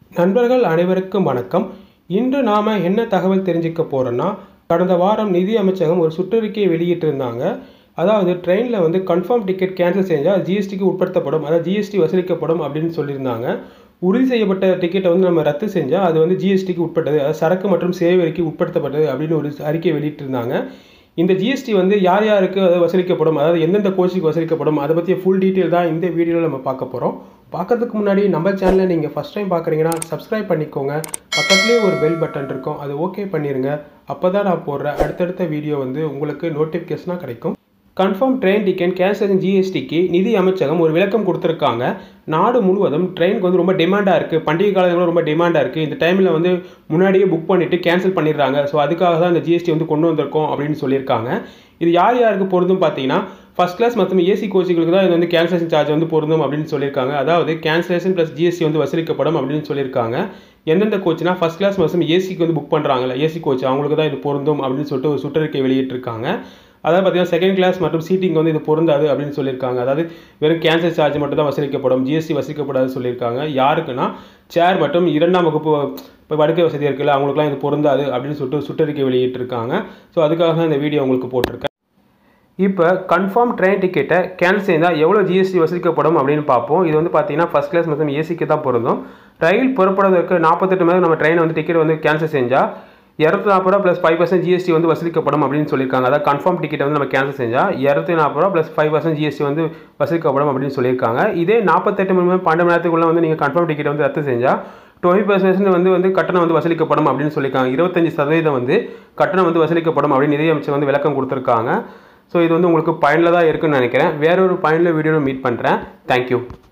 நண்பர்கள் அனைவருக்கும் வணக்கம் இன்று நாம் என்ன தகவல் தெரிஞ்சுக்க போகிறோன்னா கடந்த வாரம் நிதி அமைச்சகம் ஒரு சுற்றறிக்கையை வெளியிட்டிருந்தாங்க அதாவது ட்ரெயினில் வந்து கன்ஃபார்ம் டிக்கெட் கேன்சல் செஞ்சால் ஜிஎஸ்டிக்கு உட்படுத்தப்படும் அதாவது ஜிஎஸ்டி வசூலிக்கப்படும் அப்படின்னு சொல்லியிருந்தாங்க உறுதி செய்யப்பட்ட டிக்கெட்டை வந்து நம்ம ரத்து செஞ்சால் அது வந்து ஜிஎஸ்டிக்கு உட்பட்டது அதாவது சரக்கு மற்றும் சேவை வரிக்கு உட்படுத்தப்பட்டது அப்படின்னு ஒரு அறிக்கை வெளியிட்டிருந்தாங்க இந்த ஜிஎஸ்டி வந்து யார் யாருக்கு அது வசூலிக்கப்படும் அதாவது எந்தெந்த கோச்சுக்கு வசூலிக்கப்படும் அதை பற்றிய ஃபுல் டீட்டெயில் தான் இந்த வீடியோவில் நம்ம பார்க்க போகிறோம் பார்க்கறதுக்கு முன்னாடி நம்ம சேனலை நீங்கள் ஃபஸ்ட் டைம் பார்க்குறீங்கன்னா சப்ஸ்கிரைப் பண்ணிக்கோங்க பக்கத்துலேயே ஒரு பெல் பட்டன் இருக்கும் அது ஓகே பண்ணிடுங்க அப்போ தான் நான் போடுற அடுத்தடுத்த வீடியோ வந்து உங்களுக்கு நோட்டிஃபிகேஷனாக கிடைக்கும் கன்ஃபார்ம் ட்ரெயின் டிக்கெட் கேன்சல் ஜிஎஸ்டிக்கு நிதி அமைச்சகம் ஒரு விளக்கம் கொடுத்துருக்காங்க நாடு முழுவதும் ட்ரெயினுக்கு வந்து ரொம்ப டிமாண்டாக இருக்குது பண்டிகை காலங்களில் ரொம்ப டிமாண்டாக இருக்குது இந்த டைமில் வந்து முன்னாடியே புக் பண்ணிவிட்டு கேன்சல் பண்ணிடுறாங்க ஸோ அதுக்காக தான் இந்த ஜிஎஸ்டி வந்து கொண்டு வந்திருக்கோம் அப்படின்னு சொல்லியிருக்காங்க இது யார் யாருக்கு பொருந்தும் பார்த்தீங்கன்னா ஃபஸ்ட் கிளாஸ் மற்றும் ஏசி கோச்சுகளுக்கு தான் இது வந்து கேன்சலேஷன் சார்ஜ் வந்து பொருந்தும் அப்படின்னு சொல்லியிருக்காங்க அதாவது கேன்சலேஷன் ப்ளஸ் ஜிஎஸ்டி வந்து வசூலிக்கப்படும் அப்படின்னு சொல்லியிருக்காங்க எந்தெந்த கோச்னா ஃபஸ்ட் கிளாஸ் மற்றும் ஏசிக்கு வந்து புக் பண்ணுறாங்கல்ல ஏசி கோச் அவங்களுக்கு தான் இது பொருந்தும் அப்படின்னு சொல்லிட்டு ஒரு சுற்றறிக்கை வெளியிட்டிருக்காங்க அதாவது பார்த்தீங்கன்னா செகண்ட் கிளாஸ் மற்றும் சீட்டிங் வந்து இது பொருந்தாது அப்படின்னு சொல்லியிருக்காங்க அதாவது வெறும் கேன்சல் சார்ஜ் மட்டும் தான் வசூலிக்கப்படும் ஜிஎஸ்டி வசூலிக்கப்படாது சொல்லியிருக்காங்க யாருக்குன்னா சேர் மற்றும் இரண்டாம் வகுப்பு இப்போ படுக்கை வசதி இருக்குல்ல அவங்களுக்குலாம் இது பொருந்தாது அப்படின்னு சொல்லிட்டு சுற்றறிக்கை வெளியிட்டிருக்காங்க ஸோ அதுக்காக தான் இந்த வீடியோ உங்களுக்கு போட்டிருக்கேன் இப்போ கன்ஃபார்ம் ட்ரெயின் டிக்கெட்டை கேன்சல் செய்தால் எவ்வளோ ஜிஎஸ்டி வசூலிக்கப்படும் அப்படின்னு பார்ப்போம் இது வந்து பார்த்தீங்கன்னா ஃபஸ்ட் கிளாஸ் மற்றும் ஏசிக்கு தான் பொருந்தும் ரயில் புறப்படுவதற்கு நாற்பத்தெட்டு மணி நம்ம ட்ரெயினை வந்து டிக்கெட் வந்து கேன்சல் செஞ்சால் இரநூத்தி நாற்பது ரூபா ப்ளஸ் ஃபைவ் பர்சன்ட் ஜிஎஸ்டி வந்து வசூலிக்கப்படும் அப்படின்னு சொல்லியிருக்காங்க அதாவது கன்ஃபார்ம் டிக்கெட் வந்து நம்ம கேன்சல் செஞ்சால் இரநூத்தி நாற்பது ரூபா ப்ளஸ் ஃபைவ் பர்சன்ட் ஜிஎஸ்டி வந்து வசூலிக்கப்படும் அப்படின்னு சொல்லியிருக்காங்க இதே நாற்பத்தெட்டு மணி நேரம் பன்னெண்டு மணி நேரத்துக்குள்ளே வந்து நீங்கள் கன்ஃபார்ம் டிக்கெட் வந்து ரத்து செஞ்சால் டுவெண்ட்டி பர்சன்ட் வந்து வந்து கட்டணம் வந்து வசூலிக்கப்படும் அப்படின்னு சொல்லியிருக்காங்க இருபத்தஞ்சி சதவீதம் வந்து கட்டணம் வந்து வசூலிக்கப்படும் அப்படின்னு நிதியமைச்சர் வந்து விளக்கம் கொடுத்துருக்காங்க ஸோ இது வந்து உங்களுக்கு பயனில் தான் இருக்குன்னு நினைக்கிறேன் வேற ஒரு பயனில் வீடியோவில் மீட் பண்ணுறேன் தேங்க்யூ